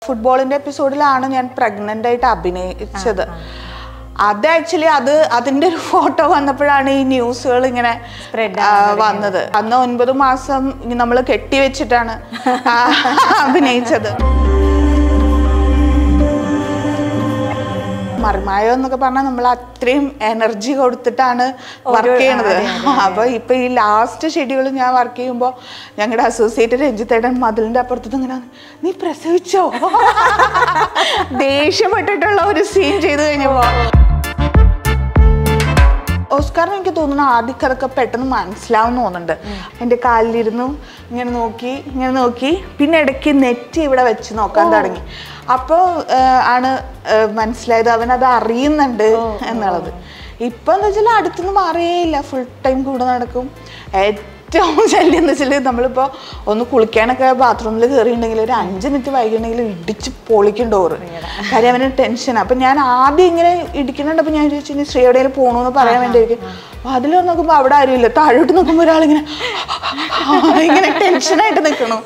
ഫുട്ബോളിന്റെ എപ്പിസോഡിലാണ് ഞാൻ പ്രഗ്നന്റ് ആയിട്ട് അഭിനയിച്ചത് അത് ആക്ച്വലി അത് അതിന്റെ ഒരു ഫോട്ടോ വന്നപ്പോഴാണ് ഈ ന്യൂസുകൾ ഇങ്ങനെ Spread ആ, വന്നത് അന്ന് ഒൻപത് മാസം നമ്മൾ കെട്ടിവെച്ചിട്ടാണ് ആ, അഭിനയിച്ചത് മറിമായോ എന്നൊക്കെ പറഞ്ഞാൽ നമ്മൾ അത്രയും എനർജി കൊടുത്തിട്ടാണ് വർക്ക് ചെയ്യണത് അപ്പൊ ഇപ്പൊ ഈ ലാസ്റ്റ് ഷെഡ്യൂൾ ഞാൻ വർക്ക് ചെയ്യുമ്പോൾ ഞങ്ങളുടെ അസോസിയേറ്റ് രഞ്ജിത്തേടൻ മതിലിന്റെ അപ്പുറത്ത് ഇങ്ങനെ വന്ന്, നീ പ്രസവിച്ചോ ദേഷ്യപ്പെട്ടിട്ടുള്ള ഒരു സീൻ ചെയ്തു കഴിഞ്ഞപ്പോ ഓസ്കാറിന് എനിക്ക് തോന്നുന്നു ആദ്യമൊക്കെ അതൊക്കെ പെട്ടെന്ന് മനസ്സിലാവും തോന്നുന്നുണ്ട് എൻ്റെ കാലിലിരുന്നു ഇങ്ങനെ നോക്കി ഇങ്ങനെ നോക്കി പിന്നെ ഇടയ്ക്ക് നെറ്റ് ഇവിടെ വെച്ച് നോക്കാൻ തുടങ്ങി അപ്പോൾ ആണ് ആ, മനസ്സിലായത് അവൻ അത് അറിയുന്നുണ്ട് എന്നുള്ളത് ഇപ്പം എന്ന് വെച്ചാൽ അടുത്തുനിന്ന് മാറിയേയില്ല ഫുൾ ടൈം കൂടെ നടക്കും ഏറ്റവും ശല്യം എന്ന് വെച്ചാൽ നമ്മളിപ്പോൾ ഒന്ന് കുളിക്കാനൊക്കെ ബാത്റൂമിൽ കയറിയിട്ടുണ്ടെങ്കിൽ ഒരു അഞ്ച് മിനിറ്റ് വൈകിട്ടുണ്ടെങ്കിൽ ഇടിച്ച് പൊളിക്കും ഡോറ് കാര്യം അവന് ടെൻഷൻ അപ്പം ഞാൻ ആദ്യം ഇങ്ങനെ ഇടിക്കുന്നുണ്ടപ്പോൾ ഞാൻ ചോദിച്ചു ഇനി ശ്രീ എവിടെയെങ്കിലും പോകണമെന്ന് പറയാൻ വേണ്ടിയിരിക്കും അതിൽ നോക്കുമ്പോൾ അവിടെ ആരുമില്ല താഴോട്ട് നോക്കുമ്പോൾ ഒരാളിങ്ങനെ ഇങ്ങനെ ടെൻഷനായിട്ട് നിൽക്കണു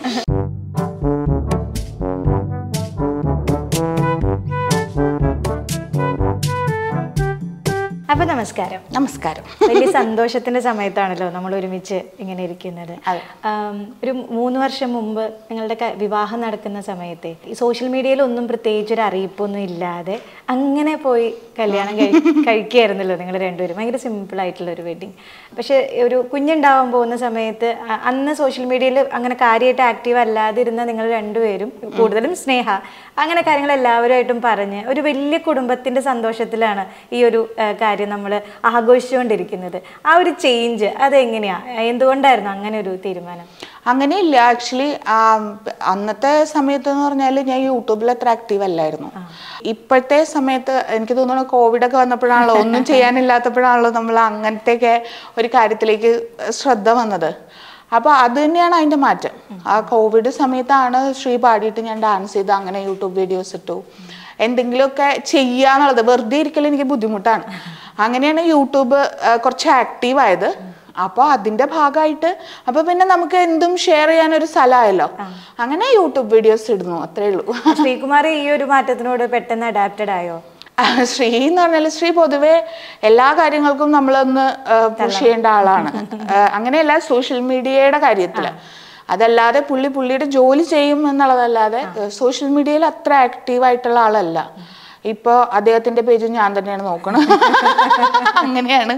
അപ്പൊ നമസ്കാരം നമസ്കാരം വലിയ സന്തോഷത്തിന്റെ സമയത്താണല്ലോ നമ്മൾ ഒരുമിച്ച് ഇങ്ങനെ ഇരിക്കുന്നത് ആം, ഒരു മൂന്ന് വർഷം മുമ്പ് നിങ്ങളുടെ ക- വിവാഹം നടക്കുന്ന സമയത്തെ ഈ സോഷ്യൽ മീഡിയയിൽ ഒന്നും പ്രത്യേകിച്ച് ഒരു അറിയിപ്പൊന്നും ഇല്ലാതെ അങ്ങനെ പോയി കല്യാണം കഴി കഴിക്കുകയായിരുന്നല്ലോ നിങ്ങൾ രണ്ടുപേരും ഭയങ്കര സിമ്പിൾ ആയിട്ടുള്ള ഒരു വെഡിങ് പക്ഷെ ഒരു കുഞ്ഞുണ്ടാവാൻ പോകുന്ന സമയത്ത് അ- അന്ന് സോഷ്യൽ മീഡിയയിൽ അങ്ങനെ കാര്യമായിട്ട് ആക്റ്റീവ് അല്ലാതിരുന്ന നിങ്ങൾ രണ്ടുപേരും കൂടുതലും സ്നേഹ അങ്ങനെ കാര്യങ്ങൾ എല്ലാവരുമായിട്ടും പറഞ്ഞ് ഒരു വലിയ കുടുംബത്തിന്റെ സന്തോഷത്തിലാണ് ഈ ഒരു ആ, കാര്യം നമ്മൾ ആഘോഷിച്ചുകൊണ്ടിരിക്കുന്നത് ആ ഒരു ചേഞ്ച് അതെങ്ങനെയാ എന്തുകൊണ്ടായിരുന്നു അങ്ങനെ ഒരു തീരുമാനം അങ്ങനെയില്ല ആക്ച്വലി അന്നത്തെ സമയത്ത് എന്ന് പറഞ്ഞാൽ ഞാൻ യൂട്യൂബിൽ അത്ര ആക്റ്റീവ് അല്ലായിരുന്നു ഇപ്പോഴത്തെ സമയത്ത് എനിക്ക് തോന്നുന്നു കോവിഡ് ഒക്കെ വന്നപ്പോഴാണല്ലോ ഒന്നും ചെയ്യാനില്ലാത്തപ്പോഴാണല്ലോ നമ്മൾ അങ്ങനത്തെയൊക്കെ ഒരു കാര്യത്തിലേക്ക് ശ്രദ്ധ വന്നത് അപ്പോൾ അത് തന്നെയാണ് അതിൻ്റെ മാറ്റം ആ കോവിഡ് സമയത്താണ് ശ്രീ പാടിയിട്ട് ഞാൻ ഡാൻസ് ചെയ്ത് അങ്ങനെ യൂട്യൂബ് വീഡിയോസ് ഇട്ടു എന്തെങ്കിലുമൊക്കെ ചെയ്യാന്നുള്ളത് വെറുതെ ഇരിക്കൽ എനിക്ക് ബുദ്ധിമുട്ടാണ് അങ്ങനെയാണ് യൂട്യൂബ് ആ, കുറച്ച് ആക്റ്റീവ് ആയത് അപ്പോൾ അതിന്റെ ഭാഗമായിട്ട് അപ്പോൾ പിന്നെ നമുക്ക് എന്തും ഷെയർ ചെയ്യാൻ ഒരു സ്ഥലമായല്ലോ അങ്ങനെ യൂട്യൂബ് വീഡിയോസ് ഇടുന്നു അത്രേ ഉള്ളൂ ശ്രീകുമാർ ഈ ഒരു മാറ്റത്തിനോട് പെട്ടെന്ന് അഡാപ്റ്റഡ് ആയോ ശ്രീ എന്ന് പറഞ്ഞാൽ ശ്രീ പൊതുവെ എല്ലാ കാര്യങ്ങൾക്കും നമ്മളൊന്ന് പുഷ് ചെയ്യേണ്ട ആളാണ് ആ, അങ്ങനെയല്ല സോഷ്യൽ മീഡിയയുടെ കാര്യത്തില് അതല്ലാതെ പുള്ളി പുള്ളിയുടെ ജോലി ചെയ്യും എന്നുള്ളതല്ലാതെ സോഷ്യൽ മീഡിയയിൽ അത്ര ആക്റ്റീവ് ആയിട്ടുള്ള ആളല്ല ഇപ്പൊ അദ്ദേഹത്തിന്റെ പേജ് ഞാൻ തന്നെയാണ് നോക്കണം അങ്ങനെയാണ്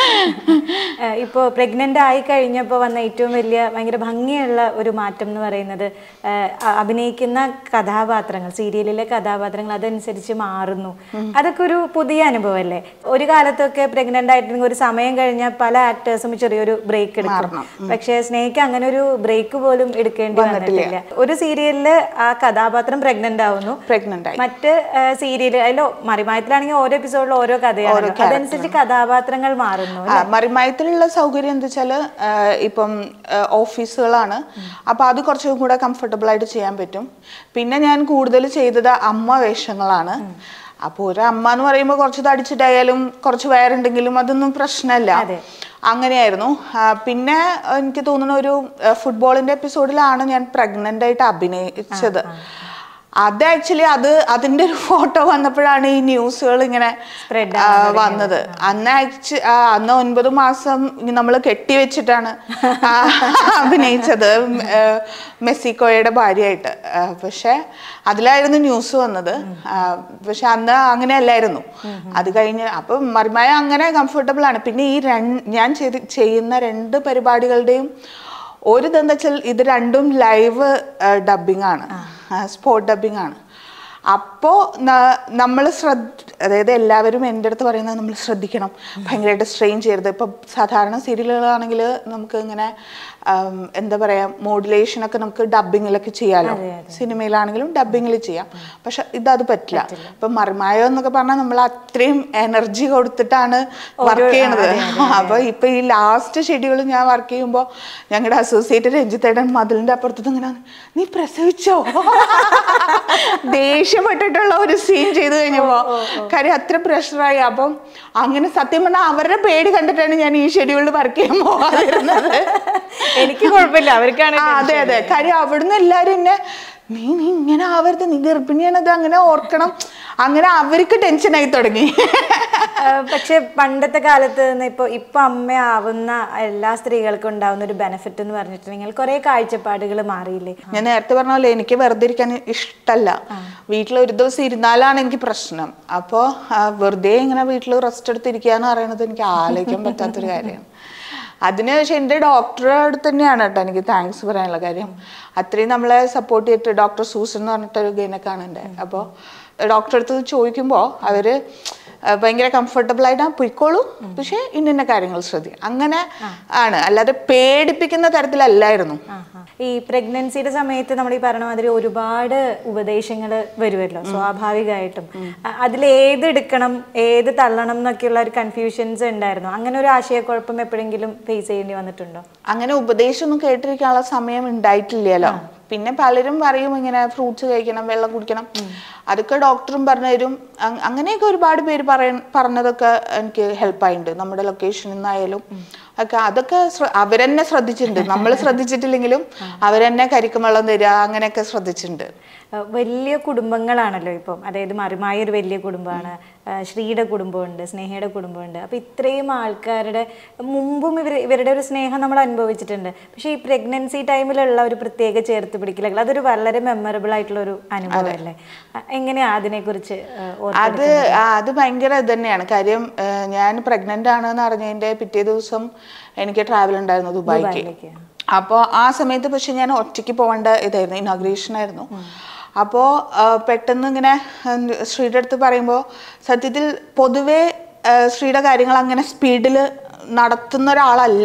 ഏഹ് ഇപ്പോ പ്രഗ്നന്റ് ആയി കഴിഞ്ഞപ്പോൾ വന്ന ഏറ്റവും വലിയ ഭയങ്കര ഭംഗിയുള്ള ഒരു മാറ്റം എന്ന് പറയുന്നത് ഏഹ് അ- അഭിനയിക്കുന്ന കഥാപാത്രങ്ങൾ സീരിയലിലെ കഥാപാത്രങ്ങൾ അതനുസരിച്ച് മാറുന്നു അതൊക്കെ ഒരു പുതിയ അനുഭവമല്ലേ ഒരു കാലത്തൊക്കെ പ്രഗ്നന്റ് ആയിട്ടുണ്ടെങ്കിൽ ഒരു സമയം കഴിഞ്ഞാൽ പല ആക്ടേഴ്സും ചെറിയൊരു ബ്രേക്ക് എടുക്കും പക്ഷേ സ്നേഹിക്ക് അങ്ങനെ ഒരു ബ്രേക്ക് പോലും എടുക്കേണ്ടി വന്നിട്ടില്ല ഒരു സീരിയലില് ആ കഥാപാത്രം പ്രഗ്നന്റ് ആവുന്നു പ്രഗ്നന്റ് ആയി മറ്റ് സീരിയൽ അതിലോ മറിമായത്തിലാണെങ്കിൽ ഓരോ എപ്പിസോഡിലും ഓരോ കഥയാണ് അതനുസരിച്ച് കഥാപാത്രങ്ങൾ മാറുന്നു ആ, മറിമായത്തിലുള്ള സൗകര്യം എന്താ വെച്ചാല് ആ, ഇപ്പം ആ, ഓഫീസുകളാണ് അപ്പൊ അത് കുറച്ചും കൂടെ കംഫർട്ടബിൾ ആയിട്ട് ചെയ്യാൻ പറ്റും പിന്നെ ഞാൻ കൂടുതൽ ചെയ്തത് അമ്മ വേഷങ്ങളാണ് അപ്പോൾ ഒരു അമ്മ എന്ന് പറയുമ്പോൾ കുറച്ച് തടിച്ചിട്ടായാലും കുറച്ച് വയറുണ്ടെങ്കിലും അതൊന്നും പ്രശ്നമല്ല അങ്ങനെയായിരുന്നു ആ, പിന്നെ എനിക്ക് തോന്നുന്ന ഒരു ഫുട്ബോളിന്റെ എപ്പിസോഡിലാണ് ഞാൻ പ്രഗ്നന്റ് ആയിട്ട് അഭിനയിച്ചത് അത് ആക്ച്വലി അത് അതിന്റെ ഒരു ഫോട്ടോ വന്നപ്പോഴാണ് ഈ ന്യൂസുകൾ ഇങ്ങനെ Spread ആ, വന്നത് അന്ന് ആക്ച്വ ആ, അന്ന് ഒൻപത് മാസം നമ്മൾ കെട്ടിവെച്ചിട്ടാണ് ആ, അഭിനയിച്ചത് ഉം, ഏ, മെസ്സിക്കോയുടെ ഭാര്യയായിട്ട് ആ, പക്ഷെ അതിലായിരുന്നു ന്യൂസ് വന്നത് ആ, പക്ഷെ അന്ന് അങ്ങനെ അല്ലായിരുന്നു അത് കഴിഞ്ഞ് അപ്പൊ മറിമായ അങ്ങനെ കംഫർട്ടബിൾ ആണ് പിന്നെ ഈ രണ്ട് ഞാൻ ചെയ്ത് ചെയ്യുന്ന രണ്ട് പരിപാടികളുടെയും ഒരു ഇതെന്താ വെച്ചാൽ ഇത് രണ്ടും ലൈവ് ഡബിങ് ആണ് സ്പോട്ട് ഡബിങ് ആണ് അപ്പോൾ നമ്മൾ ശ്രദ്ധ അതായത് എല്ലാവരും എൻ്റെ അടുത്ത് പറയുന്നത് നമ്മൾ ശ്രദ്ധിക്കണം ഭയങ്കരമായിട്ട് സ്ട്രെയിൻ ചെയ്യരുത് ഇപ്പം സാധാരണ സീരിയലുകളാണെങ്കിൽ നമുക്ക് ഇങ്ങനെ ആം, എന്താ പറയുക മോഡുലേഷനൊക്കെ നമുക്ക് ഡബിങ്ങിലൊക്കെ ചെയ്യാമല്ലോ സിനിമയിലാണെങ്കിലും ഡബിങ്ങിൽ ചെയ്യാം പക്ഷെ ഇതത് പറ്റില്ല ഇപ്പം മറിമായോ എന്നൊക്കെ പറഞ്ഞാൽ നമ്മൾ അത്രയും എനർജി കൊടുത്തിട്ടാണ് വർക്ക് ചെയ്യണത് അപ്പോൾ ഇപ്പം ഈ ലാസ്റ്റ് ഷെഡ്യൂൾ ഞാൻ വർക്ക് ചെയ്യുമ്പോൾ ഞങ്ങളുടെ അസോസിയേറ്റ് രഞ്ജിത്തേടൻ മതിലിൻ്റെ അപ്പുറത്ത് ഇങ്ങനെ വന്ന്, നീ പ്രസവിച്ചോ ദേഷ്യപ്പെട്ടിട്ടുള്ള ഒരു സീൻ ചെയ്തു കഴിഞ്ഞപ്പോ കാര്യം അത്ര പ്രഷറായി അപ്പം അങ്ങനെ സത്യം പറഞ്ഞാൽ അവരുടെ പേടി കണ്ടിട്ടാണ് ഞാൻ ഈ ഷെഡ്യൂളിൽ വർക്ക് ചെയ്യാൻ പോകാതിരുന്നത് എനിക്ക് കുഴപ്പമില്ല അവർക്കാണ് ആ, അതെ അതെ കാര്യം അവിടുന്ന് എല്ലാരും എന്നെ നീ നീ ഇങ്ങനെ ആവരുത് നീ ഗർഭിണിയാണത് അങ്ങനെ ഓർക്കണം അങ്ങനെ അവർക്ക് ടെൻഷനായി തുടങ്ങി ആ, പക്ഷെ പണ്ടത്തെ കാലത്ത് നിന്ന് ഇപ്പോൾ ഇപ്പൊ അമ്മയാവുന്ന എല്ലാ സ്ത്രീകൾക്കും ഉണ്ടാവുന്ന ഒരു ബെനിഫിറ്റ് എന്ന് പറഞ്ഞിട്ടുണ്ടെങ്കിൽ കുറെ കാഴ്ചപ്പാടുകൾ മാറിയില്ലേ ഞാൻ നേരത്തെ പറഞ്ഞ പോലെ എനിക്ക് വെറുതെ ഇരിക്കാൻ ഇഷ്ടമല്ല വീട്ടിൽ ഒരു ദിവസം ഇരുന്നാലാണ് എനിക്ക് പ്രശ്നം അപ്പോൾ വെറുതെ ഇങ്ങനെ വീട്ടിൽ റെസ്റ്റ് എടുത്തിരിക്കുക എന്ന് പറയുന്നത് എനിക്ക് ആലോചിക്കാൻ പറ്റാത്തൊരു കാര്യമാണ് അതിന് പക്ഷെ എൻ്റെ ഡോക്ടറുടെ അടുത്ത് തന്നെയാണ് കേട്ടോ എനിക്ക് താങ്ക്സ് പറയാനുള്ള കാര്യം അത്രയും നമ്മളെ സപ്പോർട്ട് ചെയ്തിട്ട് ഡോക്ടർ സൂസൻ എന്ന് പറഞ്ഞിട്ടൊരു ഗൈനക്കാണ് എൻ്റെ അപ്പോൾ ഡോക്ടറെ അടുത്ത് ചോദിക്കുമ്പോൾ അവര് ആ, ഭയങ്കര കംഫർട്ടബിൾ ആയിട്ട് ആ പൊയ്ക്കോളൂ പക്ഷേ ഇന്ന കാര്യങ്ങൾ ശ്രദ്ധിക്കും അങ്ങനെ ആണ് അല്ലാതെ പേടിപ്പിക്കുന്ന തരത്തിലല്ലായിരുന്നു ആഹാ. ഈ പ്രഗ്നൻസിയുടെ സമയത്ത് നമ്മൾ ഈ പറഞ്ഞ മാതിരി ഒരുപാട് ഉപദേശങ്ങൾ വരുമല്ലോ സ്വാഭാവികമായിട്ടും അ- അതിൽ ഏത് എടുക്കണം ഏത് തള്ളണം എന്നൊക്കെയുള്ള ഒരു കൺഫ്യൂഷൻസ് ഉണ്ടായിരുന്നു അങ്ങനെ ഒരു ആശയക്കുഴപ്പം എപ്പോഴെങ്കിലും ഫേസ് ചെയ്യേണ്ടി വന്നിട്ടുണ്ടോ അങ്ങനെ ഉപദേശമൊന്നും കേട്ടിരിക്കാനുള്ള സമയം ഉണ്ടായിട്ടില്ലല്ലോ പിന്നെ പലരും പറയും ഇങ്ങനെ ഫ്രൂട്ട്സ് കഴിക്കണം വെള്ളം കുടിക്കണം അതൊക്കെ ഡോക്ടറും പറഞ്ഞു തരും അങ് അങ്ങനെയൊക്കെ ഒരുപാട് പേര് പറയ പറഞ്ഞതൊക്കെ എനിക്ക് ഹെൽപ്പായിട്ടുണ്ട് നമ്മുടെ ലൊക്കേഷനിൽ നിന്നായാലും ഒക്കെ അതൊക്കെ ശ്ര- അവരെന്നെ ശ്രദ്ധിച്ചിട്ടുണ്ട് നമ്മൾ ശ്രദ്ധിച്ചിട്ടില്ലെങ്കിലും അവരെന്നെ കരിക്കും വെള്ളം തരിക അങ്ങനെയൊക്കെ ശ്രദ്ധിച്ചിട്ടുണ്ട് അഹ് വലിയ കുടുംബങ്ങളാണല്ലോ ഇപ്പം അതായത് മറിമായ ഒരു വലിയ കുടുംബമാണ് അഹ് ശ്രീയുടെ കുടുംബമുണ്ട് സ്നേഹയുടെ കുടുംബമുണ്ട് അപ്പോൾ ഇത്രയും ആൾക്കാരുടെ മുമ്പും ഇവർ ഇവരുടെ ഒരു സ്നേഹം നമ്മൾ അനുഭവിച്ചിട്ടുണ്ട് പക്ഷേ ഈ പ്രഗ്നൻസി ടൈമിലുള്ള ഒരു പ്രത്യേക ചേർത്ത് പിടിക്കലുകൾ അതൊരു വളരെ മെമ്മറബിൾ ആയിട്ടുള്ള ഒരു അനുഭവമല്ലേ അഹ് എങ്ങനെയാ അതിനെക്കുറിച്ച് അഹ് ഓർത്ത് അത് ആ, അത് ഭയങ്കര ഇത് തന്നെയാണ് കാര്യം ഏ, ഞാൻ പ്രഗ്നന്റ് ആണെന്ന് അറിഞ്ഞതിന്റെ പിറ്റേ ദിവസം എനിക്ക് ട്രാവൽ ഉണ്ടായിരുന്നു ദുബായിക്ക് ദുബായിലേക്ക്. അപ്പോൾ ആ സമയത്ത് പക്ഷെ ഞാൻ ഒറ്റയ്ക്ക് പോകേണ്ട ഇതായിരുന്നു ഇനോഗ്രേഷൻ ആയിരുന്നു അപ്പോൾ പെട്ടെന്ന് ഇങ്ങനെ ഉം, ശ്രീയുടെ അടുത്ത് പറയുമ്പോൾ സത്യത്തിൽ പൊതുവേ ആ, ശ്രീയുടെ കാര്യങ്ങൾ അങ്ങനെ സ്പീഡിൽ നടത്തുന്ന ഒരാളല്ല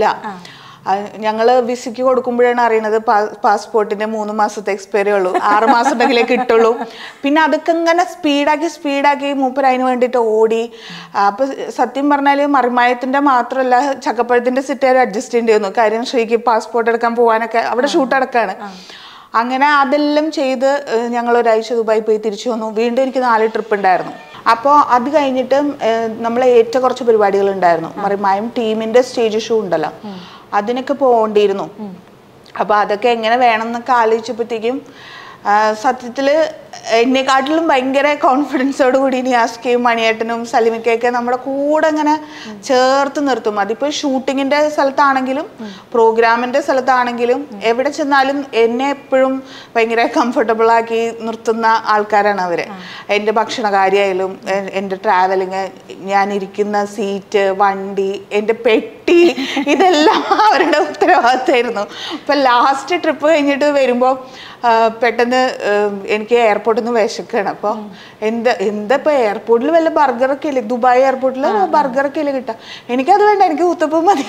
ഞങ്ങൾ വിസയ്ക്ക് കൊടുക്കുമ്പോഴാണ് അറിയണത് പാസ്പോർട്ടിന്റെ മൂന്ന് മാസത്തെ എക്സ്പയറി ഉള്ളൂ ആറ് മാസം ഉണ്ടെങ്കിലേ കിട്ടുള്ളൂ പിന്നെ അതൊക്കെ ഇങ്ങനെ സ്പീഡാക്കി സ്പീഡാക്കി മൂപ്പർ അതിന് വേണ്ടിയിട്ട് ഓടി അപ്പൊ സത്യം പറഞ്ഞാൽ മറിമായത്തിന്റെ മാത്രമല്ല ചക്കപ്പഴത്തിന്റെ സിറ്റുകാർ അഡ്ജസ്റ്റ് ചെയ്യേണ്ടി വന്നു കാര്യം ശ്രീക്ക് പാസ്പോർട്ട് എടുക്കാൻ പോകാനൊക്കെ അവിടെ ഷൂട്ട് അടക്കാണ് അങ്ങനെ അതെല്ലാം ചെയ്ത് ഏഹ്, ഞങ്ങൾ ഒരാഴ്ച ദുബായി പോയി തിരിച്ചു വന്നു വീണ്ടും എനിക്ക് നാല് ട്രിപ്പ് ഉണ്ടായിരുന്നു അപ്പോൾ അത് കഴിഞ്ഞിട്ട് നമ്മൾ ഏറ്റ കുറച്ച് പരിപാടികൾ ഉണ്ടായിരുന്നു മറിമായും ടീമിന്റെ സ്റ്റേജ് ഷോ ഉണ്ടല്ലോ അതിനൊക്കെ പോകേണ്ടിയിരുന്നു അപ്പോൾ അതൊക്കെ എങ്ങനെ വേണം എന്നൊക്കെ ആലോചിച്ചപ്പോഴത്തേക്കും ആ, സത്യത്തില് എന്നെക്കാട്ടിലും ഭയങ്കര കോൺഫിഡൻസോട് കൂടി നിയാസ്കയും മണിയേട്ടനും സലിമിക്കയൊക്കെ നമ്മുടെ കൂടെ ഇങ്ങനെ ചേർത്ത് നിർത്തും അതിപ്പോൾ ഷൂട്ടിങ്ങിന്റെ സ്ഥലത്താണെങ്കിലും പ്രോഗ്രാമിന്റെ സ്ഥലത്താണെങ്കിലും എവിടെ ചെന്നാലും എന്നെ എപ്പോഴും ഭയങ്കര കംഫർട്ടബിൾ ആക്കി നിർത്തുന്ന ആൾക്കാരാണ് അവര് എൻ്റെ ഭക്ഷണകാര്യായാലും എ- എൻ്റെ ട്രാവലിങ് ഞാൻ ഇരിക്കുന്ന സീറ്റ് വണ്ടി എൻ്റെ പെട്ടി ഇതെല്ലാം അവരുടെ ഉത്തരവാദിത്തമായിരുന്നു ഇപ്പൊ ലാസ്റ്റ് ട്രിപ്പ് കഴിഞ്ഞിട്ട് വരുമ്പോൾ പെട്ടെന്ന് ഉം, എനിക്ക് എയർപോർട്ടിൽ നിന്ന് വിശക്കാണ് അപ്പോൾ എന്താ എന്താ ഇപ്പൊ എയർപോർട്ടിൽ വല്ല ബർഗറൊക്കെ ഇല്ലേ ദുബായ് എയർപോർട്ടിൽ ബർഗറൊക്കെ ഇല്ലേ കിട്ടാ എനിക്കത് വേണ്ട എനിക്ക് ഊത്തപ്പം മതി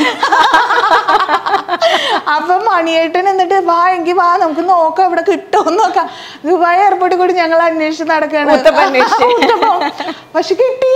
അപ്പൊ മണിയേട്ടൻ എന്നിട്ട് വാ എങ്കിൽ വാ നമുക്ക് നോക്കാം ഇവിടെ കിട്ടുമോ നോക്കാം ദുബായ് എയർപോർട്ടിൽ കൂടി ഞങ്ങൾ അന്വേഷിച്ച് നടക്കാണ് ഊത്തപ്പം. പക്ഷെ കിട്ടി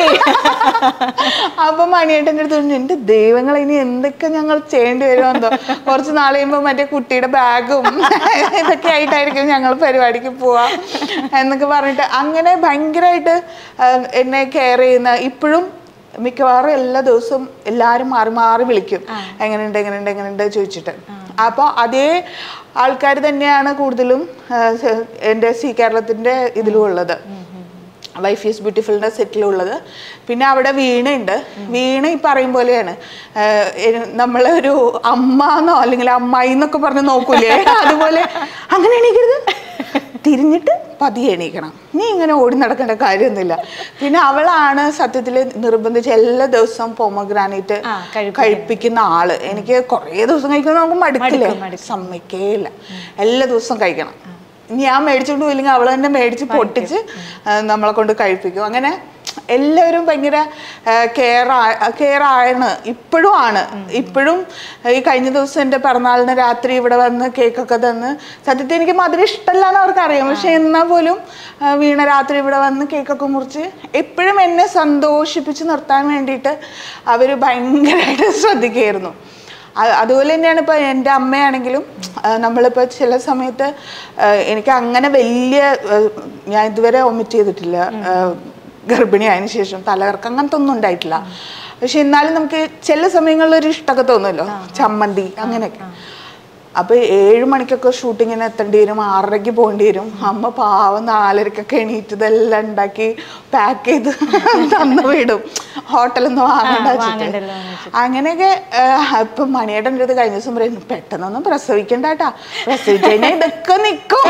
അപ്പൊ മണിയേട്ടൻ്റെ അടുത്ത് പറഞ്ഞു എന്റെ ദൈവങ്ങൾ ഇനി എന്തൊക്കെ ഞങ്ങൾ ചെയ്യേണ്ടി വരുമെന്തോ കുറച്ച് നാൾ കഴിയുമ്പോൾ മറ്റേ കുട്ടിയുടെ ബാഗും ഇതൊക്കെ ആയിട്ടായിരിക്കും ഞങ്ങൾ പരിപാടിക്ക് പോവാ എന്നൊക്കെ പറഞ്ഞിട്ട് അങ്ങനെ ഭയങ്കരമായിട്ട് എന്നെ കെയർ ചെയ്യുന്ന ഇപ്പോഴും മിക്കവാറും എല്ലാ ദിവസവും എല്ലാവരും മാറി മാറി വിളിക്കും എങ്ങനെയുണ്ട് എങ്ങനെയുണ്ട് എങ്ങനെയുണ്ട് ചോദിച്ചിട്ട് അപ്പോൾ അതേ ആൾക്കാർ തന്നെയാണ് കൂടുതലും ആ, സ- എൻ്റെ സി കേരളത്തിൻ്റെ ഇതിലും ഉള്ളത് വൈഫ് ഈസ് ബ്യൂട്ടിഫുളിൻ്റെ സെറ്റിലുള്ളത് പിന്നെ അവിടെ വീണയുണ്ട് വീണ ഈ പറയും പോലെയാണ് ആഹ് എ- നമ്മളൊരു അമ്മ എന്നോ അല്ലെങ്കിൽ അമ്മായി എന്നൊക്കെ പറഞ്ഞ് നോക്കൂലേ അതുപോലെ അങ്ങനെ എണീക്കരുത് തിരിഞ്ഞിട്ട് പതിയെ എണീക്കണം നീ ഇങ്ങനെ ഓടി നടക്കേണ്ട കാര്യമൊന്നുമില്ല പിന്നെ അവളാണ് സത്യത്തിൽ നിർബന്ധിച്ച് എല്ലാ ദിവസവും പൊമഗ്രാനൈറ്റ് ആ, കഴിപ്പിക്കുന്നത്. കഴിപ്പിക്കുന്ന ആള് എനിക്ക് കുറേ ദിവസം കഴിക്കുന്ന നമുക്ക് മടുക്കില്ലേ സമ്മതിക്കേയില്ല എല്ലാ ദിവസവും കഴിക്കണം ഞാൻ മേടിച്ചോണ്ട് പോയില്ലെങ്കിൽ അവൾ തന്നെ മേടിച്ച് പൊട്ടിച്ച് ആ, നമ്മളെ കൊണ്ട് കഴിപ്പിക്കും അങ്ങനെ എല്ലാവരും ഭയങ്കര കെയർ കെയർ ആണ് ഇപ്പോഴും ആണ് ഇപ്പോഴും ഈ കഴിഞ്ഞ ദിവസം എൻ്റെ പിറന്നാളിന് രാത്രി ഇവിടെ വന്ന് കേക്കൊക്കെ തന്ന് സത്യത്തിൽ എനിക്ക് മധുരം ഇഷ്ടമല്ല എന്ന് അവർക്ക് അറിയാം പക്ഷെ എന്നാൽ പോലും ആ, വീണ രാത്രി ഇവിടെ വന്ന് കേക്കൊക്കെ മുറിച്ച് എപ്പോഴും എന്നെ സന്തോഷിപ്പിച്ച് നിർത്താൻ വേണ്ടിയിട്ട് അവർ ഭയങ്കരമായിട്ട് ശ്രദ്ധിക്കുകയായിരുന്നു അ- അതുപോലെ തന്നെയാണ് ഇപ്പോൾ എൻ്റെ അമ്മയാണെങ്കിലും ആ, നമ്മളിപ്പോൾ ചില സമയത്ത് ആ, എനിക്ക് അങ്ങനെ വലിയ ആ, ഞാൻ ഇതുവരെ ഒമിറ്റ് ചെയ്തിട്ടില്ല ആ, ഗർഭിണിയായതിനു ശേഷം തലകർക്ക് അങ്ങനത്തെ ഒന്നും ഉണ്ടായിട്ടില്ല പക്ഷെ എന്നാലും നമുക്ക് ചില സമയങ്ങളിൽ ഒരു ഇഷ്ടമൊക്കെ തോന്നുമല്ലോ ചമ്മന്തി അങ്ങനെയൊക്കെ അപ്പൊ ഏഴ് മണിക്കൊക്കെ ഷൂട്ടിങ്ങിന് എത്തേണ്ടി വരും ആറരയ്ക്ക് പോകേണ്ടി വരും അമ്മ പാവം നാലരക്കൊക്കെ എണീറ്റ് ഇതെല്ലാം ഉണ്ടാക്കി പാക്ക് ചെയ്ത് തന്നു വിടും ഹോട്ടലിൽ നിന്ന് വാങ്ങണ്ട വെച്ചിട്ട് വാങ്ങണ്ടല്ലോ എന്ന് അങ്ങനെയൊക്കെ ആഹ്, ഇപ്പൊ മണിയേട്ടൻ്റെ അടുത്ത് കഴിഞ്ഞ ദിവസം പറയുന്നു പെട്ടെന്നൊന്നും പ്രസവിക്കണ്ട കേട്ടാ പ്രസവിച്ചു കഴിഞ്ഞാൽ ഇതൊക്കെ നിക്കും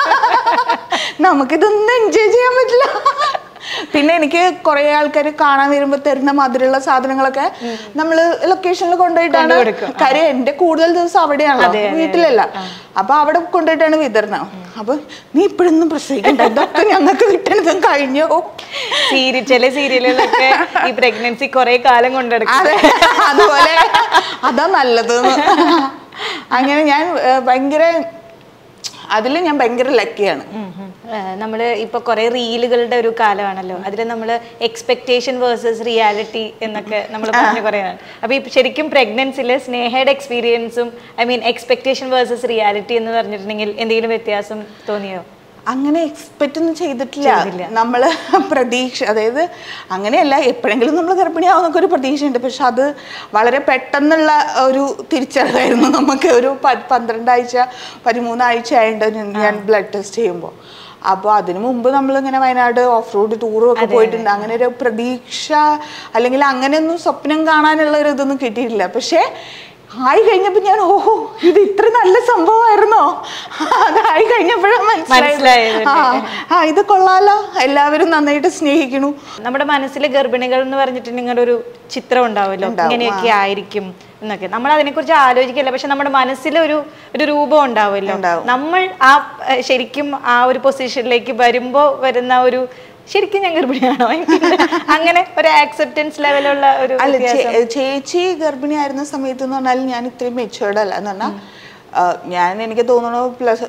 നമുക്കിതൊന്നും എൻജോയ് ചെയ്യാൻ പറ്റില്ല പിന്നെ എനിക്ക് കുറെ ആൾക്കാർ കാണാൻ വരുമ്പോ തരുന്ന മധുരമുള്ള സാധനങ്ങളൊക്കെ നമ്മള് ലൊക്കേഷനിൽ കൊണ്ടുപോയിട്ടാണ് കാര്യം എന്റെ കൂടുതൽ ദിവസം അവിടെയാണല്ലോ വീട്ടിലല്ല അപ്പൊ അവിടെ കൊണ്ടുപോയിട്ടാണ് വിതരണം അപ്പൊ നീ ഇപ്പോഴൊന്നും പ്രസവിക്കണ്ട ഇതൊക്കെ ഞങ്ങൾക്ക് കിട്ടണതും കഴിഞ്ഞോ സീരി ചില സീരിയലുകളൊക്കെ ഈ പ്രഗ്നൻസി കുറെ കാലം കൊണ്ടെടുക്കും അതെ അതുപോലെ അതാ നല്ലത് അങ്ങനെ ഞാൻ ഏർ, ഭയങ്കര അതിൽ ഞാൻ ഭയങ്കര ലക്കിയാണ് നമ്മൾ ഇപ്പൊ കുറെ റീലുകളുടെ ഒരു കാലമാണല്ലോ അതിൽ നമ്മൾ എക്സ്പെക്ടേഷൻ വേഴ്സസ് റിയാലിറ്റി എന്നൊക്കെ നമ്മൾ പറഞ്ഞു പറയുന്നത് അപ്പൊ ഈ ശരിക്കും പ്രഗ്നൻസിൽ സ്നേഹയുടെ എക്സ്പീരിയൻസും I mean expectation versus reality എന്ന് പറഞ്ഞിട്ടുണ്ടെങ്കിൽ എന്തെങ്കിലും വ്യത്യാസം തോന്നിയോ അങ്ങനെ എക്സ്പെക്റ്റ് ഒന്നും ചെയ്തിട്ടില്ല നമ്മള് പ്രതീക്ഷ അതായത് അങ്ങനെയല്ല എപ്പോഴെങ്കിലും നമ്മൾ ഗർഭിണിയാവുന്നൊക്കെ ഒരു പ്രതീക്ഷയുണ്ട് പക്ഷെ അത് വളരെ പെട്ടെന്നുള്ള ഒരു തിരിച്ചറിവായിരുന്നു നമുക്ക് ഒരു പ- പന്ത്രണ്ടാഴ്ച പതിമൂന്നാഴ്ച ആയിട്ട് ഞാൻ ബ്ലഡ് ടെസ്റ്റ് ചെയ്യുമ്പോൾ അപ്പോൾ അതിനു മുമ്പ് നമ്മളിങ്ങനെ വയനാട് ഓഫ് റോഡ് ടൂറും ഒക്കെ പോയിട്ടുണ്ട് അങ്ങനെ ഒരു പ്രതീക്ഷ അല്ലെങ്കിൽ അങ്ങനെയൊന്നും സ്വപ്നം കാണാനുള്ള ഒരു ഇതൊന്നും കിട്ടിയിട്ടില്ല പക്ഷേ ആയി കഴിഞ്ഞപ്പോ ഞാൻ ഓഹോ ഇത് ഇത്ര നല്ല സംഭവമായിരുന്നോ അതായി കഴിഞ്ഞപ്പോഴാണ് മനസ്സിലായത് മനസ്സിലായത് ആ ആ ഇത് കൊള്ളാലോ എല്ലാവരും നന്നായിട്ട് സ്നേഹിക്കണു നമ്മുടെ മനസ്സിൽ ഗർഭിണികൾ എന്ന് പറഞ്ഞിട്ട് നിങ്ങളുടെ ഒരു ചിത്രം ഉണ്ടാവുമല്ലോ ഇങ്ങനെയൊക്കെ ആയിരിക്കും എന്നൊക്കെ നമ്മൾ അതിനെക്കുറിച്ച് ആലോചിക്കില്ല പക്ഷെ നമ്മുടെ മനസ്സിൽ ഒരു ഒരു രൂപം ഉണ്ടാവുമല്ലോ നമ്മൾ ആ ഏഹ്, ശരിക്കും ആ ഒരു പൊസിഷനിലേക്ക് വരുമ്പോ വരുന്ന ഒരു ശരിക്കും ഞാൻ ഗർഭിണിയാണോ എനിക്ക് അങ്ങനെ ഒരു ആക്സെപ്റ്റൻസ് ലെവലുള്ള ഒരു അല്ല ചേ- ചേച്ചി ഗർഭിണിയായിരുന്ന സമയത്ത് എന്ന് പറഞ്ഞാൽ ഞാൻ ഇത്രയും മെച്ചുവേർഡ് അല്ല എന്ന് പറഞ്ഞാൽ ആ, ഞാൻ എനിക്ക് തോന്നുന്നു പ്ലസ്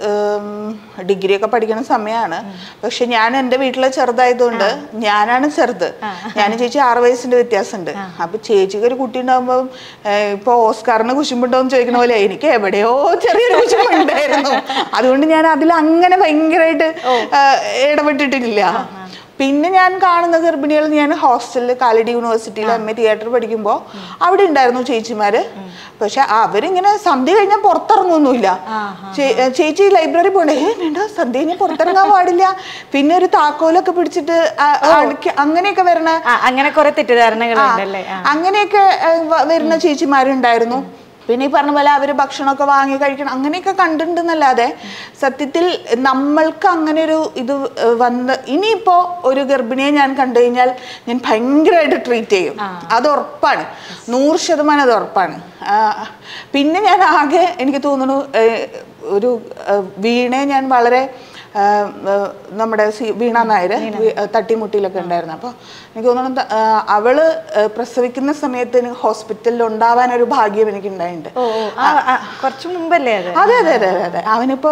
ഡിഗ്രി ഒക്കെ പഠിക്കുന്ന സമയമാണ് പക്ഷെ ഞാൻ എൻ്റെ വീട്ടിൽ ചെറുതായതുകൊണ്ട് ഞാനാണ് ചെറുത് ഞാൻ ചേച്ചി ആറ് വയസ്സിന്റെ വ്യത്യാസമുണ്ട് അപ്പൊ ചേച്ചിക്ക് ഒരു കുട്ടി ഉണ്ടാകുമ്പോൾ ഇപ്പൊ ഓസ്കാറിന് കുശുമ്പുണ്ടോ എന്ന് ചോദിക്കുന്ന പോലെ എനിക്ക് എവിടെയോ ചെറിയൊരു കുശുമ്പുണ്ടായിരുന്നു അതുകൊണ്ട് ഞാൻ അതിൽ അങ്ങനെ ഭയങ്കരമായിട്ട് ആ, ഇടപെട്ടിട്ടില്ല പിന്നെ ഞാൻ കാണുന്ന ഗർഭിണികൾ ഞാൻ ഹോസ്റ്റലിൽ കാലടി യൂണിവേഴ്സിറ്റിയിൽ എം എ തിയേറ്റർ പഠിക്കുമ്പോൾ അവിടെ ഉണ്ടായിരുന്നു ചേച്ചിമാര് പക്ഷെ അവരിങ്ങനെ സന്ധ്യ കഴിഞ്ഞാൽ പുറത്തിറങ്ങൊന്നുമില്ല ചേ- ഏ, ചേച്ചി ലൈബ്രറി പോകണ്ടേ ഏ വേണ്ട സന്ധ്യ കഴിഞ്ഞാൽ പുറത്തിറങ്ങാൻ പാടില്ല പിന്നെ ഒരു താക്കോലൊക്കെ പിടിച്ചിട്ട് ആ, അടയ്ക്ക- അങ്ങനെയൊക്കെ വരണ ആ, അങ്ങനെ കുറെ തെറ്റിദ്ധാരണകളുണ്ടല്ലേ ആ. അങ്ങനെയൊക്കെ ഏ, വ- വരുന്ന ചേച്ചിമാരുണ്ടായിരുന്നു പിന്നെ ഈ പറഞ്ഞ പോലെ അവര് ഭക്ഷണമൊക്കെ വാങ്ങി കഴിക്കണം അങ്ങനെയൊക്കെ കണ്ടിട്ടുണ്ടെന്നല്ലാതെ സത്യത്തിൽ നമ്മൾക്ക് അങ്ങനെ ഒരു ഇത് ഏ, വന്ന് ഇനിയിപ്പോ ഒരു ഗർഭിണിയെ ഞാൻ കണ്ടു കഴിഞ്ഞാൽ ഞാൻ ഭയങ്കരമായിട്ട് ട്രീറ്റ് ചെയ്യും അത് ഉറപ്പാണ് നൂറ് ശതമാനം അത് ഉറപ്പാണ് ആ, പിന്നെ ഞാൻ ആകെ എനിക്ക് തോന്നുന്നു ഏ, ഒരു ഏ, വീണയെ ഞാൻ വളരെ ആ, ആ, നമ്മുടെ സി- വീണ നായർ തട്ടിമുട്ടിയിലൊക്കെ ഉണ്ടായിരുന്നു അപ്പോൾ എനിക്ക് തോന്നുന്നു ത- ആ, അവള് ആ, പ്രസവിക്കുന്ന സമയത്ത് എനിക്ക് ഹോസ്പിറ്റലിൽ ഉണ്ടാവാൻ ഒരു ഭാഗ്യം എനിക്ക് ഉണ്ടായിട്ടുണ്ട് ഓ ഓ, ആ, ആ, കുറച്ച് മുമ്പല്ലേ അത് അതെ അതെ അതെ അതെ അതെ അവനിപ്പോ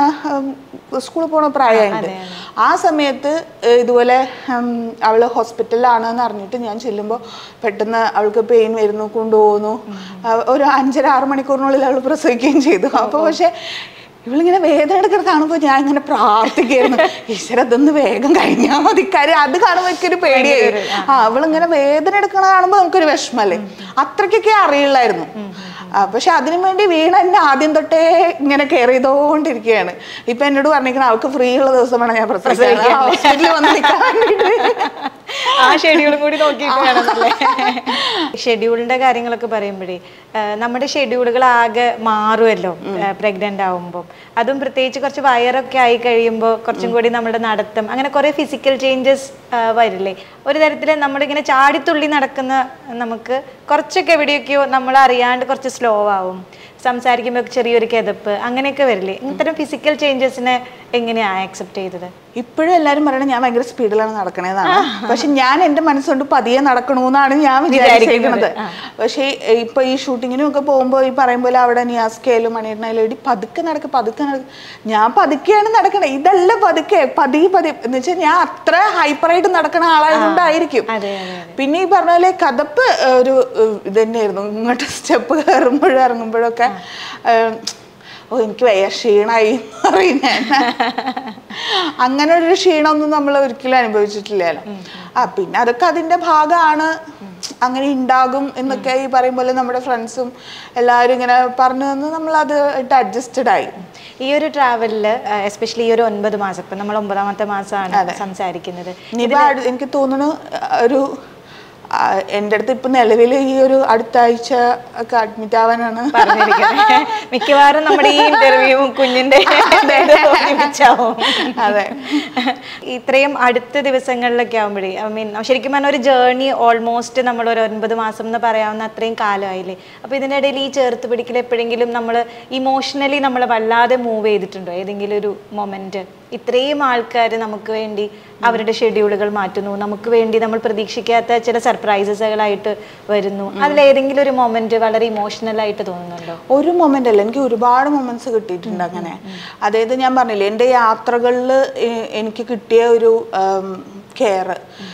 സ്കൂളിൽ പോണ പ്രായമായിട്ട് ആ സമയത്ത് ഏ, ഇതുപോലെ ഉം, അവള് ഹോസ്പിറ്റലിലാണ് എന്ന് അറിഞ്ഞിട്ട് ഞാൻ ചെല്ലുമ്പോൾ പെട്ടെന്ന് അവൾക്ക് പെയിൻ വരുന്നു കൊണ്ടുപോകുന്നു ആ, ഒരു അഞ്ചര ആറ് മണിക്കൂറിനുള്ളിൽ അവൾ പ്രസവിക്കുകയും ചെയ്തു അപ്പോൾ പക്ഷെ ഇവളിങ്ങനെ വേദന എടുക്കുന്നത് കാണുമ്പോൾ ഞാൻ ഇങ്ങനെ പ്രാർത്ഥിക്കായിരുന്നു ഈശ്വര അതൊന്ന് വേഗം കഴിഞ്ഞാൽ മതി കാര്യം അത് കാണുമ്പോൾ എനിക്കൊരു പേടിയായി ആ അവളിങ്ങനെ വേദന എടുക്കണ കാണുമ്പോൾ നമുക്കൊരു വിഷമല്ലേ അത്രയ്ക്കൊക്കെ അറിയില്ലായിരുന്നു ആ, പക്ഷെ അതിനു വേണ്ടി വീണ എന്നെ ആദ്യം തൊട്ടേ ഇങ്ങനെ കെയർ ചെയ്തോണ്ടിരിക്കുകയാണ് ഇപ്പൊ എന്നോട് പറഞ്ഞിരിക്കണം അവൾക്ക് ഫ്രീ ഉള്ള ദിവസമാണ് ഞാൻ പ്രസവിക്കാൻ ഹോസ്പിറ്റലിൽ വന്ന് നിൽക്കാൻ വേണ്ടിയിട്ട് ആ ഷെഡ്യൂളും കൂടി നോക്കിയിട്ട് വേണമെന്നല്ലേ ഷെഡ്യൂളിന്റെ കാര്യങ്ങളൊക്കെ പറയുമ്പോഴേ ആ, നമ്മുടെ ഷെഡ്യൂളുകൾ ആകെ മാറുമല്ലോ പ്രഗ്നന്റ് ആവുമ്പോൾ അതും പ്രത്യേകിച്ച് കുറച്ച് വയറൊക്കെ ആയി കഴിയുമ്പോൾ കുറച്ചും കൂടി നമ്മുടെ നടത്തം അങ്ങനെ കുറെ ഫിസിക്കൽ ചേഞ്ചസ് വരില്ലേ ഒരു തരത്തിൽ നമ്മളിങ്ങനെ ചാടിത്തുള്ളി നടക്കുന്ന നമുക്ക് കുറച്ചൊക്കെ എവിടെയൊക്കെയോ നമ്മൾ അറിയാണ്ട് കുറച്ച് സ്ലോ ആവും സംസാരിക്കുമ്പോൾ ചെറിയൊരു കിതപ്പ് അങ്ങനെയൊക്കെ വരില്ലേ ഇത്തരം ഫിസിക്കൽ ചേഞ്ചസിനെ എങ്ങനെയാണ് ആക്സെപ്റ്റ് ചെയ്തത് ഇപ്പോഴും എല്ലാരും പറയണത് ഞാൻ ഭയങ്കര സ്പീഡിലാണ് നടക്കണേന്നാണ് പക്ഷെ ഞാൻ എന്റെ മനസ്സുകൊണ്ട് പതിയെ നടക്കണമെന്നാണ് ഞാൻ വിചാരിച്ചിരിക്കുന്നത് പക്ഷേ ഇപ്പൊ ഈ ഷൂട്ടിങ്ങിനും ഒക്കെ പോകുമ്പോൾ ഈ പറയും പോലെ അവിടെ നിയാസ്കയിലും മണിയണ്ണയിലും ഇടി പതുക്കെ നടക്ക് പതുക്കെ നടക്ക് ഞാൻ പതുക്കെയാണ് നടക്കണേ ഇതല്ല പതുക്കെ പതിയെ പതി എന്ന് വെച്ചാൽ ഞാൻ അത്ര ഹൈപ്പറായിട്ട് നടക്കണ ആളായതുകൊണ്ടായിരിക്കും അതെ അതെ പിന്നെ ഈ പറഞ്ഞ പോലെ കഥപ്പ് ഒരു ഏഹ്, ഇത് തന്നെയായിരുന്നു ഇങ്ങോട്ട് സ്റ്റെപ്പ് കയറുമ്പോഴും ഇറങ്ങുമ്പോഴൊക്കെ ഏഹ്, ഓ എനിക്ക് വയ്യ ക്ഷീണായി എന്ന് പറയും ഞാൻ അങ്ങനെ ഒരു ക്ഷീണമൊന്നും നമ്മൾ ഒരിക്കലും അനുഭവിച്ചിട്ടില്ലല്ലോ ആ പിന്നെ അതൊക്കെ അതിന്റെ ഭാഗമാണ് അങ്ങനെ ഉണ്ടാകും എന്നൊക്കെ ഈ പറയും പോലെ നമ്മുടെ ഫ്രണ്ട്സും എല്ലാവരും ഇങ്ങനെ പറഞ്ഞു തന്ന് നമ്മൾ അത് ആയിട്ട് അഡ്ജസ്റ്റഡ് ആയി ഈ ഒരു ട്രാവലിൽ എസ്പെഷ്യലി ഈ ഒരു ഒൻപത് മാസം ഇപ്പം നമ്മൾ ഒമ്പതാമത്തെ മാസമാണ് സംസാരിക്കുന്നത് ഇനിയിപ്പോ അടു- എനിക്ക് തോന്നുന്നു ഒരു ആ, എൻ്റെ അടുത്ത് ഇപ്പൊ നിലവിൽ ഈ ഒരു അടുത്ത ആഴ്ച ഒക്കെ അഡ്മിറ്റ് ആവാനാണ് പറഞ്ഞിരിക്കുന്നത് മിക്കവാറും നമ്മുടെ ഈ ഇന്റർവ്യൂവും കുഞ്ഞിന്റെ ഒരുമിച്ചാവും അതെ. ഇത്രയും അടുത്ത ദിവസങ്ങളിലൊക്കെ ആകുമ്പോഴേ ഐ മീൻ ശരിക്കും പറഞ്ഞ ഒരു ജേർണി ഓൾമോസ്റ്റ് നമ്മൾ ഒരു ഒൻപത് മാസം എന്ന് പറയാവുന്ന അത്രയും കാലമായില്ലേ അപ്പൊ ഇതിന്റെ ഇടയിൽ ഈ ചേർത്ത് പിടിക്കൽ എപ്പോഴെങ്കിലും നമ്മൾ ഇമോഷണലി നമ്മൾ വല്ലാതെ മൂവ് ചെയ്തിട്ടുണ്ടോ ഏതെങ്കിലും ഒരു മൊമെന്റ് ഇത്രയും ആൾക്കാർ നമുക്ക് വേണ്ടി അവരുടെ ഷെഡ്യൂളുകൾ മാറ്റുന്നു നമുക്ക് വേണ്ടി നമ്മൾ പ്രതീക്ഷിക്കാത്ത ചില സർപ്രൈസസുകളായിട്ട് വരുന്നു അതിലേതെങ്കിലും ഒരു മൊമെന്റ് വളരെ ഇമോഷണൽ ആയിട്ട് തോന്നുന്നുണ്ടോ ഒരു മൊമെന്റ് അല്ല എനിക്ക് ഒരുപാട് മൊമെന്റ്സ് കിട്ടിയിട്ടുണ്ട് അങ്ങനെ അതായത് ഞാൻ പറഞ്ഞില്ലേ എൻ്റെ യാത്രകളിൽ എനിക്ക് കിട്ടിയ ഒരു കെയർ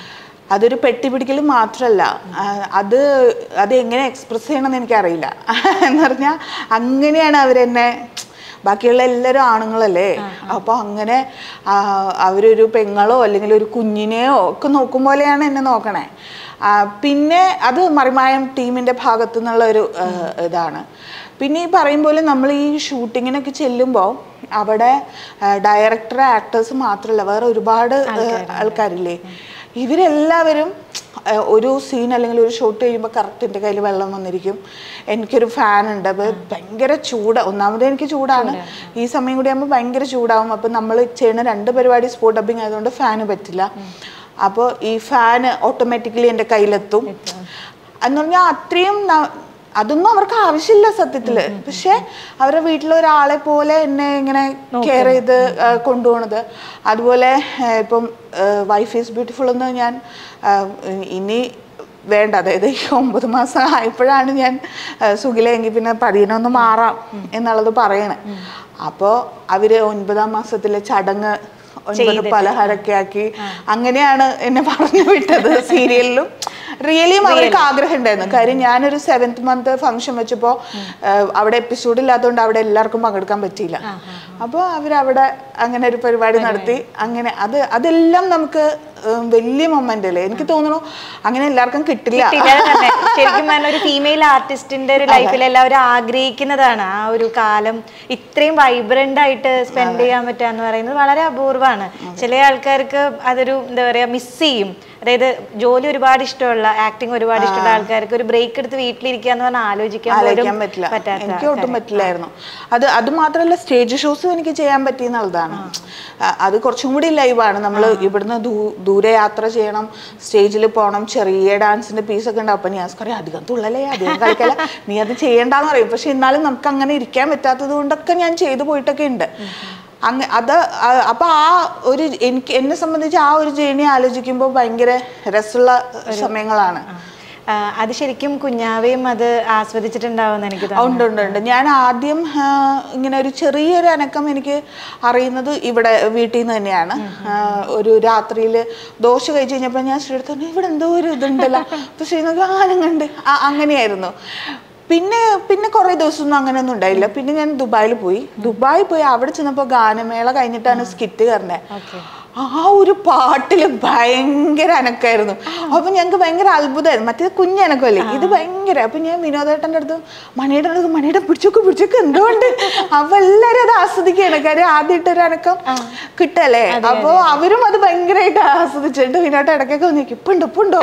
അതൊരു പെട്ടി പിടിക്കൽ മാത്രമല്ല ആ, അത് അത് എങ്ങനെ എക്സ്പ്രസ് ചെയ്യണമെന്ന് എനിക്കറിയില്ല എന്ന് പറഞ്ഞാൽ അങ്ങനെയാണ് അവരെന്നെ ബാക്കിയുള്ള എല്ലാവരും ആണുങ്ങളല്ലേ അപ്പോൾ അങ്ങനെ ആ, അവരൊരു പെങ്ങളോ അല്ലെങ്കിൽ ഒരു കുഞ്ഞിനെയോ ഒക്കെ നോക്കും പോലെയാണ് എന്നെ നോക്കണേ ആ, പിന്നെ അത് മറിമായം ടീമിൻ്റെ ഭാഗത്തു നിന്നുള്ള ഒരു ആ, ഇതാണ് പിന്നെ ഈ പറയും പോലെ നമ്മൾ ഈ ഷൂട്ടിങ്ങിനൊക്കെ ചെല്ലുമ്പോൾ അവിടെ ഡയറക്ടർ ആക്ടേഴ്സ് മാത്രമല്ല വേറെ ഒരുപാട് ആ, ആൾക്കാരില്ലേ ഇവരെല്ലാവരും ആ, ഒരു സീൻ അല്ലെങ്കിൽ ഒരു ഷോട്ട് കഴിയുമ്പോൾ കറക്റ്റ് എൻ്റെ കയ്യിൽ വെള്ളം വന്നിരിക്കും എനിക്കൊരു ഫാൻ ഉണ്ട് അപ്പോൾ ഭയങ്കര ചൂട് ഒന്നാമത് എനിക്ക് ചൂടാണ് ഈ സമയം കൂടി ആകുമ്പോൾ ഭയങ്കര ചൂടാവും അപ്പം നമ്മൾ ചെയ്യുന്ന രണ്ട് പരിപാടി സ്പോട്ട് ഡബിങ് ആയതുകൊണ്ട് ഫാന് പറ്റില്ല അപ്പോൾ ഈ ഫാന് ഓട്ടോമാറ്റിക്കലി എൻ്റെ കയ്യിലെത്തും എന്ന് പറഞ്ഞാൽ അത്രയും ന- അതൊന്നും അവർക്ക് ആവശ്യമില്ല സത്യത്തില് പക്ഷെ അവരുടെ വീട്ടിലെ ഒരാളെ പോലെ എന്നെ ഇങ്ങനെ കെയർ ചെയ്ത് ആ, കൊണ്ടുപോണത് അതുപോലെ ആ, ഇപ്പം വൈഫ് ഈസ് ബ്യൂട്ടിഫുൾ എന്ന് ഞാൻ ആ, ഇനി വേണ്ട അതായത് ഈ ഒമ്പത് മാസം ആയപ്പോഴാണ് ഞാൻ ആ, സുഖിലെങ്കിൽ പിന്നെ പതിനൊന്ന് മാറാം എന്നുള്ളത് പറയണേ അപ്പോൾ അവര് ഒൻപതാം മാസത്തിലെ ചടങ്ങ് ഒൻപത് പലഹാരമൊക്കെ ആക്കി അങ്ങനെയാണ് എന്നെ പറഞ്ഞു വിട്ടത് സീരിയലിലും റിയലിയും അവർക്ക് ആഗ്രഹം ഉണ്ടായിരുന്നു കാര്യം ഞാനൊരു സെവൻത് മന്ത് ഫംഗ്ഷൻ വെച്ചപ്പോൾ അവിടെ എപ്പിസോഡ് ഇല്ലാത്തതുകൊണ്ട് അവിടെ എല്ലാവർക്കും പങ്കെടുക്കാൻ പറ്റിയില്ല അപ്പോൾ അവരവിടെ അങ്ങനെ ഒരു പരിപാടി നടത്തി അങ്ങനെ അത് അതെല്ലാം നമുക്ക് ഉം, വലിയ മൊമെന്റ് അല്ലേ എനിക്ക് തോന്നുന്നു അങ്ങനെ എല്ലാവർക്കും കിട്ടില്ല കിട്ടില്ല തന്നെ ശരിക്കും പറഞ്ഞ ഒരു ഫീമെയിൽ ആർട്ടിസ്റ്റിന്റെ ഒരു ലൈഫിൽ എല്ലാവരും ആഗ്രഹിക്കുന്നതാണ് ആ ഒരു കാലം ഇത്രയും വൈബ്രന്റ് ആയിട്ട് സ്പെൻഡ് ചെയ്യാൻ പറ്റുക എന്ന് പറയുന്നത് വളരെ അപൂർവമാണ് ചില ആൾക്കാർക്ക് അതൊരു എന്താ പറയാ മിസ് ചെയ്യും അതായത് ജോലി ഒരുപാട് ഇഷ്ടമുള്ള ആക്ടിങ് ഒരുപാട് ഇഷ്ടമുള്ള ആൾക്കാർക്ക് ഒരു ബ്രേക്ക് എടുത്ത് വീട്ടിലിരിക്കുക എന്ന് പറഞ്ഞാൽ ആലോചിക്കാൻ പോലും ആലോചിക്കാൻ പറ്റില്ല പറ്റാത്ത എനിക്ക് ഒട്ടും പറ്റില്ലായിരുന്നു അത് അത് മാത്രമല്ല സ്റ്റേജ് ഷോസും എനിക്ക് ചെയ്യാൻ പറ്റിയെന്നുള്ളതാണ് ആ, അത് കുറച്ചും കൂടി ലൈവാണ് നമ്മൾ ഇവിടുന്ന് ദൂ- ദൂരെ യാത്ര ചെയ്യണം സ്റ്റേജിൽ പോകണം ചെറിയ ഡാൻസിന്റെ പീസൊക്കെ ഉണ്ടാവും അപ്പൊ ഞാൻ പറയും അധികം തുള്ളലേ അധികം കളിക്കല നീ അത് ചെയ്യണ്ടെന്ന് പറയും പക്ഷെ എന്നാലും നമുക്ക് അങ്ങനെ ഇരിക്കാൻ പറ്റാത്തത് കൊണ്ടൊക്കെ ഞാൻ ചെയ്തു പോയിട്ടൊക്കെ ഉണ്ട് അങ്ങ അത് ആ- അപ്പൊ ആ ഒരു എനിക്ക് എന്നെ സംബന്ധിച്ച് ആ ഒരു ജേണി ആലോചിക്കുമ്പോൾ ഭയങ്കര രസമുള്ള സമയങ്ങളാണ് ആ, അത് ശരിക്കും കുഞ്ഞാവയും അത് ആസ്വദിച്ചിട്ടുണ്ടാവുമെന്ന് എനിക്ക് തോന്നുന്നു ഉണ്ട് ഉണ്ട് ഉണ്ട് ഞാൻ ആദ്യം ആ, ഇങ്ങനെ ഒരു ചെറിയൊരു അനക്കം എനിക്ക് അറിയുന്നത് ഇവിടെ വീട്ടിൽ നിന്ന് തന്നെയാണ് ആ, ഒരു രാത്രിയിൽ ദോശ കഴിച്ച് കഴിഞ്ഞപ്പോൾ ഞാൻ ശ്രീടുത്തു ഇവിടെ എന്തോ ഒരു ഇതുണ്ടല്ലോ അപ്പൊ ശ്രീനൊക്കെ ആനം കണ്ട് ആ, അങ്ങനെയായിരുന്നു പിന്നെ പിന്നെ കുറേ ദിവസമൊന്നും അങ്ങനെയൊന്നും ഉണ്ടായില്ല പിന്നെ ഞാൻ ദുബായിൽ പോയി ദുബായിൽ പോയി അവിടെ ചെന്നപ്പോൾ ഗാനമേള കഴിഞ്ഞിട്ടാണ് സ്കിറ്റ് കയറുന്നത് ഓക്കെ ആ ഒരു പാട്ടില് ഭയങ്കര അനക്കായിരുന്നു അപ്പൊ ഞങ്ങൾക്ക് ഭയങ്കര അത്ഭുതമായിരുന്നു മറ്റേത് കുഞ്ഞനക്കല്ലേ ഇത് ഭയങ്കര അപ്പൊ ഞാൻ വിനോദേട്ടൻ്റെ അടുത്ത് മണിയുടെ അടുത്ത് മണിയുടെ പിടിച്ചോക്ക് പിടിച്ചോക്ക് എന്തുകൊണ്ട് അപ്പൊ എല്ലാരും അത് ആസ്വദിക്കുകയാണ് കാര്യം ആദ്യമായിട്ട് ഒരു അനക്കം കിട്ടല്ലേ അപ്പൊ അവരും അത് ഭയങ്കരമായിട്ട് ആസ്വദിച്ചിട്ട് വിനോട്ട ഇടയ്ക്കൊക്കെ വന്ന് നിൽക്കും ഇപ്പൊ ഉണ്ടോ ഇപ്പൊ ഉണ്ടോ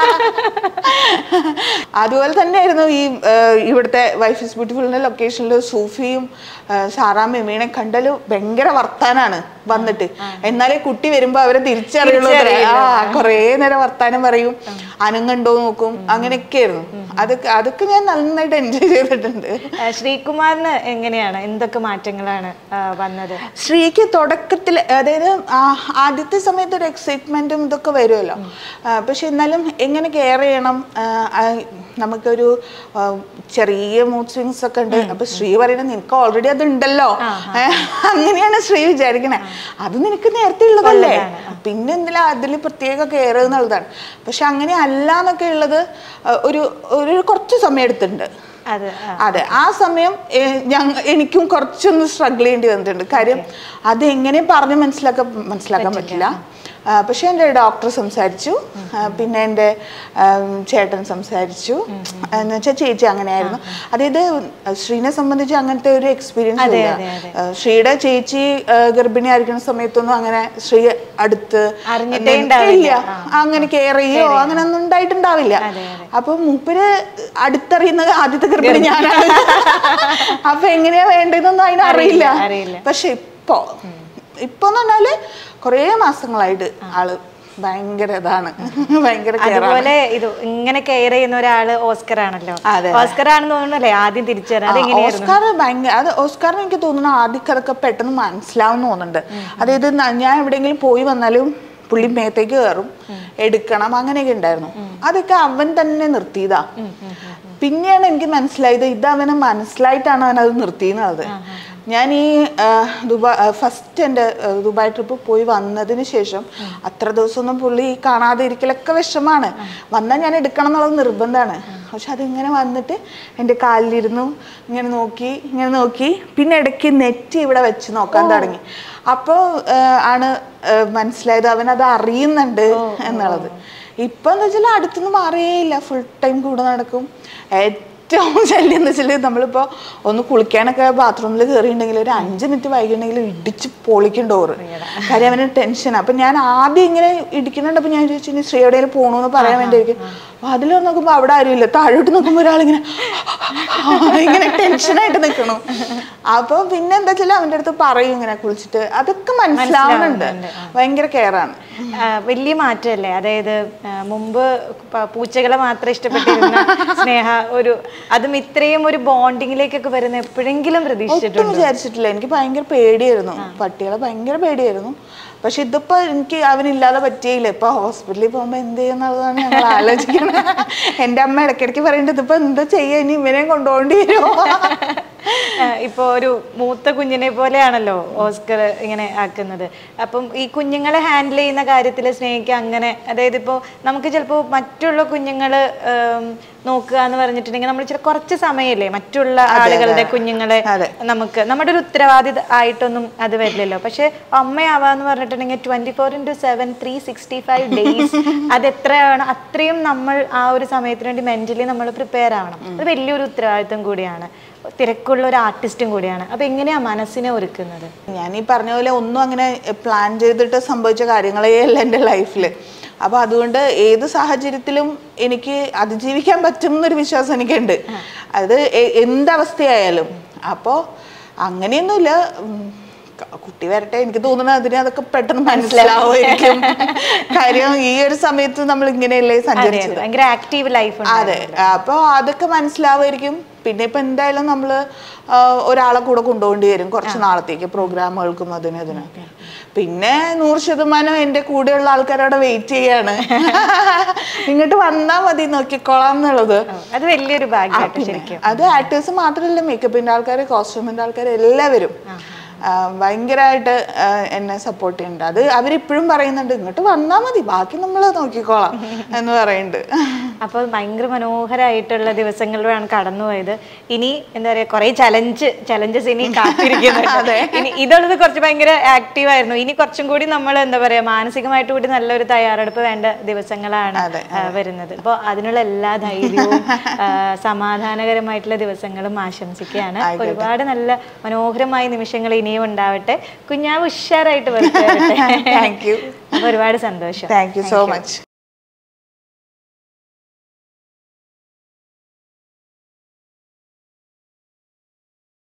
അതുപോലെ തന്നെയായിരുന്നു ഈ ആ, ഇവിടുത്തെ വൈഫ് ഇസ് ബ്യൂട്ടിഫുളിന്റെ ലൊക്കേഷനിൽ സൂഫിയും ആ, സാറാമ്മയും മീനെ കണ്ടല് ഭയങ്കര വർത്താനാണ് വന്നിട്ട് എന്നാലേ കുട്ടി വരുമ്പോ അവരെ തിരിച്ചറിയുള്ളൂ അത്രേ. ആ കുറേ നേരം വർത്താനം പറയും അനങ്ങണ്ടോ നോക്കും അങ്ങനെയൊക്കെയായിരുന്നു അതൊക്കെ അതൊക്കെ ഞാൻ നന്നായിട്ട് എൻജോയ് ചെയ്തിട്ടുണ്ട് ആ, ശ്രീകുമാറിന് എങ്ങനെയാണ് എന്തൊക്കെ മാറ്റങ്ങളാണ് ആ, വന്നത് ശ്രീക്ക് തുടക്കത്തിൽ അതായത് ആ, ആദ്യത്തെ സമയത്ത് ഒരു എക്സൈറ്റ്മെന്റും ഇതൊക്കെ വരുമല്ലോ ആ, പക്ഷെ എന്നാലും എങ്ങനെ കെയർ ചെയ്യണം ആ, ആ, നമുക്കൊരു ആ, ചെറിയ മൂഡ് സ്വിങ്സ് ഒക്കെ ഉണ്ട് അപ്പൊ ശ്രീ പറയണത് നിനക്ക് ഓൾറെഡി അത് ഉണ്ടല്ലോ ഏ, അങ്ങനെയാണ് ശ്രീ വിചാരിക്കണേ അത് നിനക്ക് നേരത്തെ ഉള്ളതല്ലേ പിന്നെ എന്തിനാ അതിൽ പ്രത്യേക കെയർ എന്നുള്ളതാണ് പക്ഷെ അങ്ങനെ അല്ല എന്നൊക്കെ ഉള്ളത് ആ, ഒരു ഒരു കുറച്ച് സമയം എടുത്തിട്ടുണ്ട് അത് ആ, അതെ ആ സമയം ഞങ്ങ എനിക്കും കുറച്ചൊന്ന് സ്ട്രഗിൾ ചെയ്യേണ്ടി വന്നിട്ടുണ്ട് കാര്യം അത് എങ്ങനെ പറഞ്ഞ് മനസ്സിലാക്കാൻ മനസ്സിലാക്കാൻ പറ്റില്ല ആ, പക്ഷെ എൻ്റെ ഡോക്ടർ സംസാരിച്ചു ആ, പിന്നെ എൻ്റെ ആം, ചേട്ടൻ സംസാരിച്ചു എന്ന് വെച്ചാൽ ചേച്ചി അങ്ങനെയായിരുന്നു അതായത് ശ്രീനെ സംബന്ധിച്ച് അങ്ങനത്തെ ഒരു എക്സ്പീരിയൻസ് അതെ, ഇല്ല അതെ, അതെ. ആ, ശ്രീയുടെ ചേച്ചി ആ, ഗർഭിണി ആയിരിക്കുന്ന സമയത്തൊന്നും അങ്ങനെ ശ്രീ അടുത്ത് അറിഞ്ഞിട്ടേ നിന്ന് ഉണ്ടാവില്ല. ഇല്ല. അങ്ങനെ കെയർ ചെയ്യോ അങ്ങനെ ഒന്നും ഉണ്ടായിട്ടുണ്ടാവില്ല അതെ, അതെ. അപ്പൊ മൂപ്പര് അടുത്തറിയുന്ന ആദ്യത്തെ ഗർഭിണി ഞാനാണ് അപ്പൊ എങ്ങനെയാ വേണ്ടതെന്നൊന്നും അതിന് അറിയില്ല അറിയില്ല. പക്ഷെ ഇപ്പോ ഇപ്പൊന്ന് പറഞ്ഞാല് കുറേ മാസങ്ങളായിട്ട് ആള് ഭയങ്കര ഇതാണ് ഭയങ്കര care ആണ്. അതുപോലെ ഇത് ഇങ്ങനെ കെയർ ചെയ്യുന്ന ഒരാള് ഓസ്കർ ആണല്ലോ അതെ. ഓസ്കർ ആണെന്ന് തോന്നുന്നല്ലേ ആദ്യം തിരിച്ചറിയാം ആ, അതെങ്ങനെയായിരുന്നു ഓസ്കാർ ഭയങ്കര അത് ഓസ്കാറിന് എനിക്ക് തോന്നുന്നു ആദ്യമൊക്കെ അതൊക്കെ പെട്ടെന്ന് മനസ്സിലാവും തോന്നുന്നുണ്ട് അതായത് ന- ഞാൻ എവിടെയെങ്കിലും പോയി വന്നാലും പുള്ളി മേത്തേക്ക് കയറും എടുക്കണം അങ്ങനെയൊക്കെ ഉണ്ടായിരുന്നു അതൊക്കെ അവൻ തന്നെ നിർത്തിയതാ പിന്നെയാണ് എനിക്ക് മനസ്സിലായത് ഇത് അവന് മനസ്സിലായിട്ടാണ് അവൻ അത് നിർത്തിയെന്നുള്ളത് ഞാൻ ഈ ദുബായ് ഫസ്റ്റ് എൻ്റെ ആ, ദുബായ് ട്രിപ്പ് പോയി വന്നതിന് ശേഷം അത്ര ദിവസമൊന്നും പുള്ളി കാണാതെ ഇരിക്കലൊക്കെ വിഷമാണ് വന്നാൽ ഞാൻ എടുക്കണം എന്നുള്ളത് നിർബന്ധമാണ് പക്ഷെ അതിങ്ങനെ വന്നിട്ട് എൻ്റെ കാലിലിരുന്നു ഇങ്ങനെ നോക്കി ഇങ്ങനെ നോക്കി പിന്നെ ഇടയ്ക്ക് നെറ്റ് ഇവിടെ വെച്ച് നോക്കാൻ തുടങ്ങി അപ്പോൾ ആണ് ആ, മനസ്സിലായത് അവൻ അത് അറിയുന്നുണ്ട് എന്നുള്ളത് ഇപ്പൊ എന്താ വെച്ചാൽ അടുത്തുനിന്ന് മാറിയേയില്ല ഫുൾ ടൈം കൂടെ നടക്കും ഏറ്റവും ശല്യം എന്ന് വെച്ചാൽ നമ്മളിപ്പോ ഒന്ന് കുളിക്കാനൊക്കെ ബാത്റൂമിൽ കയറിയിട്ടുണ്ടെങ്കിൽ ഒരു അഞ്ച് മിനിറ്റ് വൈകിട്ടുണ്ടെങ്കിൽ ഇടിച്ച് പൊളിക്കും ഡോറ് കാര്യം അവന് ടെൻഷൻ അപ്പൊ ഞാൻ ആദ്യം ഇങ്ങനെ ഇടിക്കുന്നുണ്ടപ്പോ ഞാൻ ചോദിച്ചു ഇനി ശ്രീ എവിടെയെങ്കിലും പോകണമെന്ന് പറയാൻ വേണ്ടിയിരിക്കും അതിൽ നോക്കുമ്പോ അവിടെ ആരുമില്ല താഴോട്ട് നോക്കുമ്പോ ഒരാളിങ്ങനെ ഇങ്ങനെ ടെൻഷനായിട്ട് നിൽക്കണു അപ്പൊ പിന്നെ എന്താ വെച്ചാൽ അവന്റെ അടുത്ത് പറയും ഇങ്ങനെ കുളിച്ചിട്ട് അതൊക്കെ മനസ്സിലാവുന്നുണ്ട് ഭയങ്കര കെയറാണ് ആ, വലിയ മാറ്റമല്ലേ അതായത് ആ, മുമ്പ് പ- പൂച്ചകളെ മാത്രം ഇഷ്ടപ്പെട്ടിരുന്ന സ്നേഹ ഒരു അതും ഇത്രയും ഒരു ബോണ്ടിങ്ങിലേക്കൊക്കെ വരുന്ന എപ്പോഴെങ്കിലും പ്രതീക്ഷിച്ചിട്ടുണ്ട് ഒട്ടും വിചാരിച്ചിട്ടില്ല എനിക്ക് ഭയങ്കര പേടിയായിരുന്നു പട്ടികളെ ഭയങ്കര പേടിയായിരുന്നു പക്ഷെ ഇതിപ്പോ എനിക്ക് അവനില്ലാതെ പറ്റിയില്ല ഇപ്പൊ ഹോസ്പിറ്റലിൽ പോകുമ്പോ എന്ത് ചെയ്യുന്നതാണ് ഞങ്ങൾ ആലോചിക്കുന്നത് എന്റെ അമ്മ ഇടയ്ക്കിടയ്ക്ക് പറയുന്നുണ്ട് ഇതിപ്പോ എന്താ ചെയ്യാ ഇനി ഇവനെ കൊണ്ടുപോകേണ്ടി വരുമോ ആ, ഇപ്പൊ ഒരു മൂത്ത കുഞ്ഞിനെ പോലെയാണല്ലോ ഓസ്കർ ഇങ്ങനെ ആക്കുന്നത് അപ്പം ഈ കുഞ്ഞുങ്ങളെ ഹാൻഡിൽ ചെയ്യുന്ന കാര്യത്തിൽ സ്നേഹിക്കുക അങ്ങനെ അതായത് ഇപ്പോൾ നമുക്ക് ചിലപ്പോൾ മറ്റുള്ള കുഞ്ഞുങ്ങൾ നോക്കുക എന്ന് പറഞ്ഞിട്ടുണ്ടെങ്കിൽ നമ്മൾ ചില കുറച്ച് സമയമല്ലേ മറ്റുള്ള ആളുകളുടെ കുഞ്ഞുങ്ങളെ അതെ. നമുക്ക് നമ്മുടെ ഒരു ഉത്തരവാദിത ആയിട്ടൊന്നും അത് വരില്ലല്ലോ പക്ഷെ അമ്മയാവാന്ന് പറഞ്ഞിട്ടുണ്ടെങ്കിൽ twenty four into seven three sixty five days അത് എത്രയാണ് അത്രയും നമ്മൾ ആ ഒരു സമയത്തിന് വേണ്ടി മെന്റലി നമ്മൾ പ്രിപ്പയർ ആവണം അത് വലിയൊരു ഉത്തരവാദിത്വം കൂടിയാണ് തിരക്കുള്ള ഒരു ആർട്ടിസ്റ്റും കൂടിയാണ് അപ്പൊ എങ്ങനെയാ മനസ്സിനെ ഒരുക്കുന്നത് ഞാൻ ഈ പറഞ്ഞ പോലെ ഒന്നും അങ്ങനെ പ്ലാൻ ചെയ്തിട്ട് സംഭവിച്ച കാര്യങ്ങളേ അല്ല എൻ്റെ ലൈഫിൽ അപ്പോൾ അതുകൊണ്ട് ഏത് സാഹചര്യത്തിലും എനിക്ക് അതിജീവിക്കാൻ പറ്റും എന്നൊരു വിശ്വാസം എനിക്കുണ്ട് അത് എ- എന്തവസ്ഥയായാലും അപ്പോൾ അങ്ങനെയൊന്നുമില്ല ഉം, ക- കുട്ടി വരട്ടെ എനിക്ക് തോന്നുന്നത് അതിന് അതൊക്കെ പെട്ടെന്ന് മനസ്സിലാവുമായിരിക്കും കാര്യം ഈ ഒരു സമയത്ത് നമ്മൾ ഇങ്ങനെയല്ലേ അതെ സഞ്ചരിച്ചത് അതെ ഭയങ്കര ആക്റ്റീവ് ലൈഫ് അതെ അപ്പോൾ അതൊക്കെ മനസ്സിലാവുമായിരിക്കും പിന്നെ ഇപ്പൊ എന്തായാലും നമ്മൾ ഒരാളെ കൂടെ കൊണ്ടുപോകേണ്ടി വരും കുറച്ച് നാളത്തേക്ക് പ്രോഗ്രാമുകൾക്കും അതിനും ഇതിനൊക്കെ പിന്നെ നൂറ് ശതമാനം എൻ്റെ കൂടെയുള്ള ആൾക്കാരവിടെ വെയിറ്റ് ചെയ്യാണ് ഇങ്ങോട്ട് വന്നാൽ മതി നോക്കിക്കോളാം എന്നുള്ളത് അത് വലിയൊരു ആ, ഭാഗ്യമായിട്ട് പിന്നെ ശരിക്കും അത് ആക്ടേഴ്സ് മാത്രമല്ല മേക്കപ്പിന്റെ ആൾക്കാർ കോസ്റ്റ്യൂമിന്റെ ആൾക്കാർ എല്ലാവരും ആ, ഭയങ്കരമായിട്ട് ആ, എന്നെ സപ്പോർട്ട് ചെയ്യുന്നുണ്ട് അത് അവരിപ്പോഴും പറയുന്നുണ്ട് ഇങ്ങോട്ട് വന്നാൽ മതി ബാക്കി നമ്മൾ നോക്കിക്കോളാം എന്ന് പറയുന്നുണ്ട് അപ്പോൾ ഭയങ്കര മനോഹരമായിട്ടുള്ള ദിവസങ്ങളിലാണ് കടന്നുപോയത് ഇനി എന്താ പറയാ കുറെ ചലഞ്ച് ചലഞ്ചസ് ഇനി കാത്തിരിക്കുന്നുണ്ട് ഇനി ഇതുള്ളത് കുറച്ച് ഭയങ്കര ആക്റ്റീവ് ആയിരുന്നു ഇനി കുറച്ചും കൂടി നമ്മൾ എന്താ പറയാ മാനസികമായിട്ട് കൂടി നല്ലൊരു തയ്യാറെടുപ്പ് വേണ്ട ദിവസങ്ങളാണ് അതെ, ആ, വരുന്നത് അപ്പോൾ അതിനുള്ള എല്ലാ ധൈര്യവും ആ, സമാധാനകരമായിട്ടുള്ള ദിവസങ്ങളും ആശംസിക്കുകയാണ് ഒരുപാട് നല്ല മനോഹരമായ നിമിഷങ്ങൾ ഇനിയും ഉണ്ടാവട്ടെ കുഞ്ഞാവ് ഉഷാറായിട്ട് വരട്ടെ താങ്ക് യു അപ്പൊ ഒരുപാട് സന്തോഷം താങ്ക് യു സോ മച്ച്